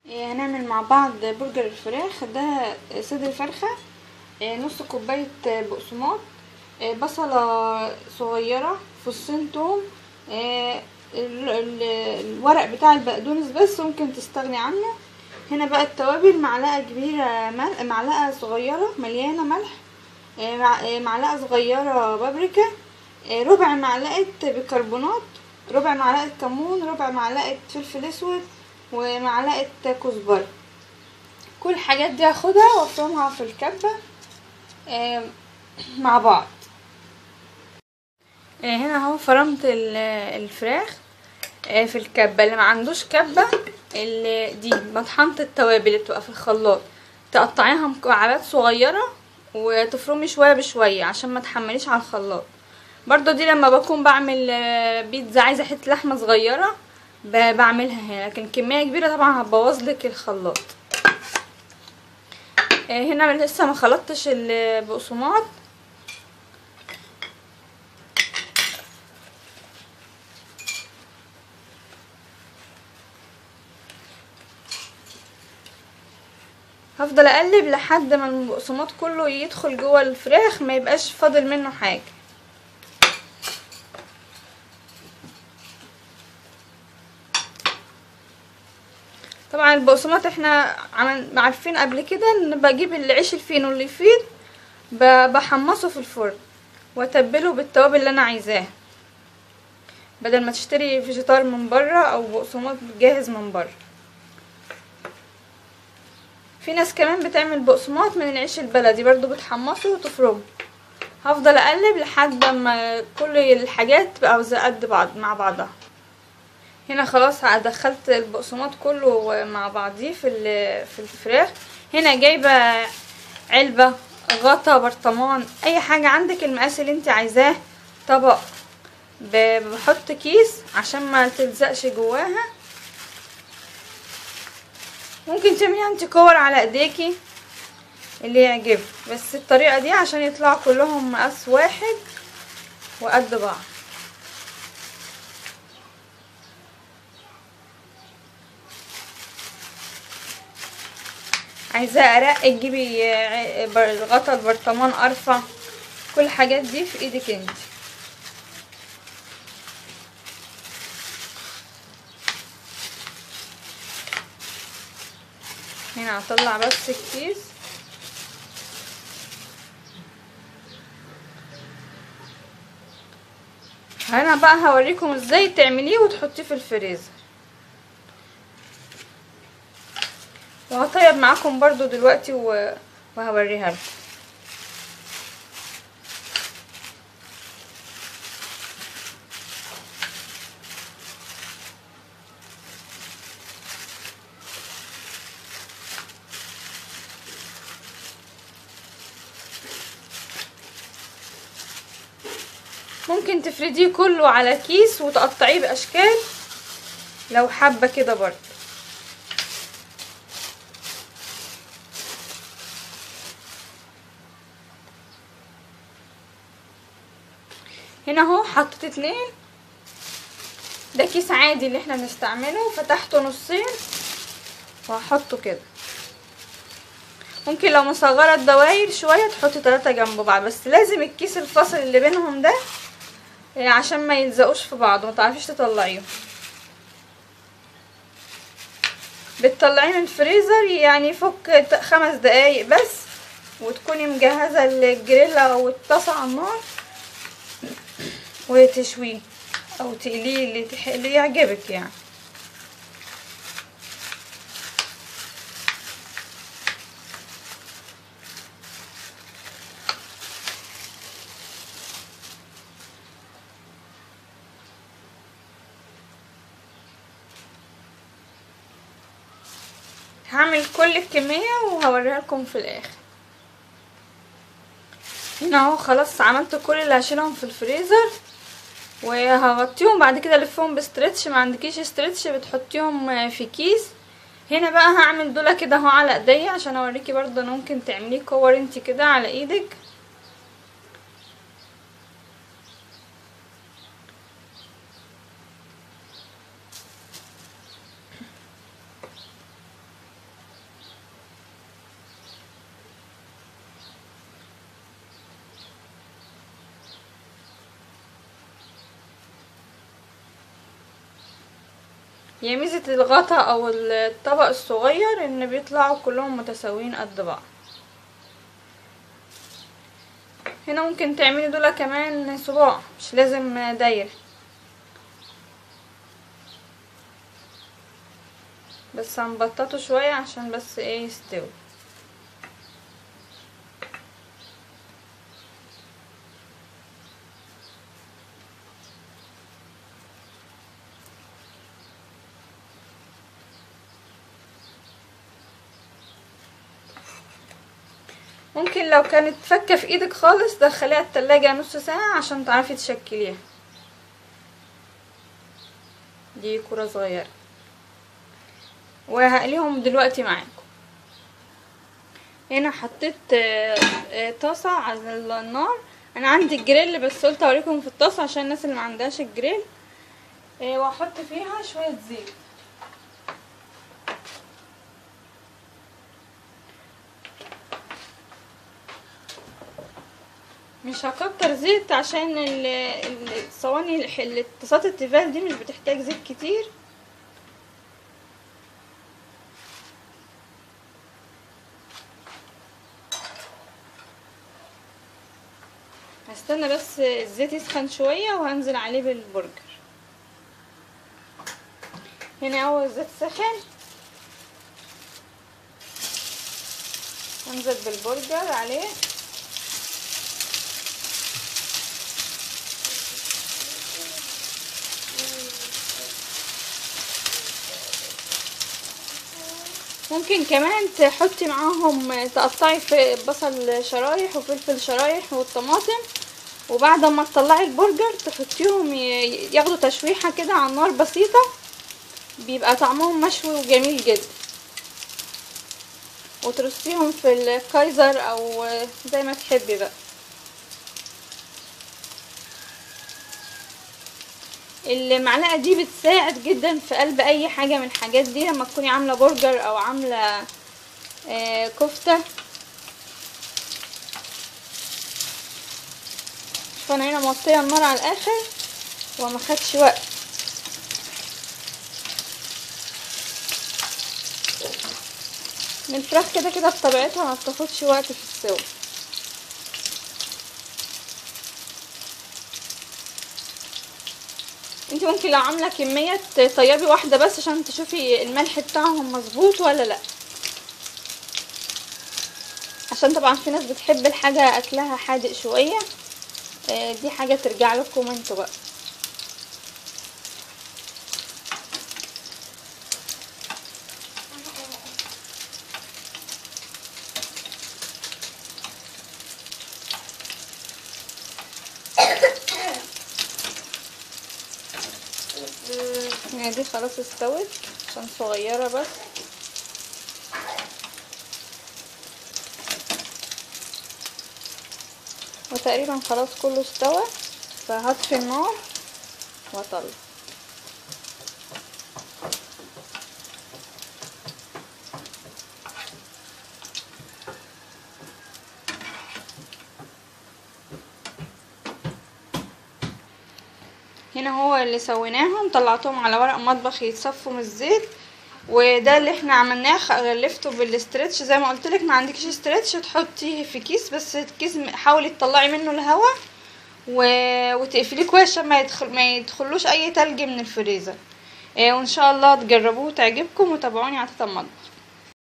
إيه، هنعمل مع بعض برجر الفراخ ده صدر فرخة إيه، نص كوباية بقسماط إيه، بصلة صغيرة فصين توم إيه، ال- ال- الورق بتاع البقدونس بس ممكن تستغني عنه هنا بقى التوابل معلقة كبيرة ملح معلقة صغيرة مليانة ملح إيه، مع- إيه، معلقة صغيرة بابريكا إيه، ربع معلقة بيكربونات ربع معلقة كمون ربع معلقة فلفل اسود ومعلقة كزبرة كل الحاجات دي هاخدها وافرمها في الكبة آه، مع بعض آه، هنا اهو فرمت ال- الفراخ آه، في الكبة اللي ما عندوش كبة اللي دي مطحنة التوابل اللي بتبقى في الخلاط تقطعيها مكعبات صغيرة وتفرمي شوية بشوية عشان ما تحمليش على الخلاط برضو دي لما بكون بعمل آه، بيتزا عايزة حتة لحمة صغيرة ب- بعملها هنا لكن كمية كبيرة طبعا هتبوظ لك الخلاط آه، هنا لسه ما خلطتش البقسماط هفضل اقلب لحد ما البقسماط كله يدخل جوه الفراخ ما يبقاش فاضل منه حاجه طبعا البقسماط احنا عمل- عارفين قبل كده ان بجيب العيش الفينو اللي يفيض ب- بحمصه في الفرن واتبله بالتوابل اللي انا عايزاها بدل ما تشتري فيجيتار من بره او بقسماط جاهز من بره في ناس كمان بتعمل بقسماط من العيش البلدي برضو بتحمصه وتفرمه هفضل اقلب لحد ما كل الحاجات تبقى زي قد بعض مع بعضها هنا خلاص دخلت البقسماط كله مع بعضيه في ال- في الفراخ هنا جايبه علبه غطا برطمان اي حاجه عندك المقاس اللي انت عايزاه طبق ب- بحط كيس عشان ما تلزقش جواها ممكن تعمليها انت كور على ايديكي اللي يعجبك بس الطريقه دي عشان يطلعوا كلهم مقاس واحد وقد بعض عايزاه ارق تجيبي ع- بر- غطا البرطمان ارفع كل الحاجات دي في ايدك انت هنا هطلع بس الكيس هنا بقى هوريكم ازاي تعمليه وتحطيه في الفريزر وهطيب معاكم برضو دلوقتي و... وهوريها لكم ممكن تفرديه كله على كيس وتقطعيه باشكال لو حابه كده برضه هنا اهو حطيت اتنين ده كيس عادي اللي احنا بنستعمله فتحته نصين وهحطه كده ممكن لو مصغره الدواير شويه تحطي تلاتة جنب بعض بس لازم الكيس الفاصل اللي بينهم ده آه، عشان ما يلزقوش في بعض وما تعرفيش تطلعيهم بتطلعيه من الفريزر يعني يفك ت- خمس دقايق بس وتكوني مجهزه الجريلا او الطاسه على النار وتشويه او تقليه اللي, تح... اللي يعجبك يعني هعمل كل الكمية وهوريها لكم في الاخر هنا اهو خلاص عملت كل اللي هشيلهم في الفريزر وهغطيهم بعد كده الفهم بستريتش ما عندكيش استريتش بتحطيهم في كيس هنا بقى هعمل دول كده اهو على ايديا عشان اوريكي برضه ان ممكن تعمليه كور انت كده على ايدك هي ميزة الغطا او الطبق الصغير ان بيطلعوا كلهم متساويين قد بعض هنا ممكن تعملي دول كمان صباع مش لازم داير بس هنبططه شوية عشان بس ايه يستوي ممكن لو كانت فكة في ايدك خالص دخليها التلاجة نص ساعة عشان تعرفي تشكليها دي كرة صغيرة وهقليهم دلوقتي معاكم هنا حطيت آه، آه، طاسة على النار انا عندي الجريل بس قلت اوريكم في الطاسة عشان الناس اللي ما عندهاش الجريل آه، وهحط فيها شوية زيت مش هكتر زيت عشان ال- ال- الصواني الح- الاتصالات التيفال دي مش بتحتاج زيت كتير هستنى بس الزيت يسخن شوية وهنزل عليه بالبرجر هنا اول الزيت سخن هنزل بالبرجر عليه ممكن كمان تحطي معاهم تقطعي في بصل شرايح وفلفل شرايح والطماطم وبعد ما تطلعي البرجر تحطيهم ي- ياخدوا تشويحة كده على النار بسيطة بيبقى طعمهم مشوي وجميل جدا وترصيهم في الكايزر او زي ما تحبي بقى المعلقة دي بتساعد جدا في قلب اي حاجة من الحاجات دي لما تكوني عاملة برجر او عاملة آه، كفتة فانا هنا موطية النار على الاخر وما خدش وقت من الفراخ كده كده بطبيعتها ما بتاخدش وقت في السوا انت ممكن لو عامله كميه طيبي واحده بس عشان تشوفي الملح بتاعهم مظبوط ولا لا عشان طبعا في ناس بتحب الحاجه اكلها حادق شويه آه، دي حاجه ترجع لكم انتوا بقى يعني دي خلاص استوت عشان صغيرة بس وتقريبا خلاص كله استوى فهطفي النار واطلع هنا هو اللي سويناهم طلعتهم على ورق مطبخ يتصفوا من الزيت وده اللي احنا عملناه خ- غلفته بالاسترتش زي ما قلت لك ما عندكش استرتش تحطيه في كيس بس الكيس م- حاولي تطلعي منه الهواء و... وتقفليه كويس عشان ما يدخل ما يدخلوش اي تلج من الفريزر اه وان شاء الله تجربوه وتعجبكم وتابعوني على تيتا المطبخ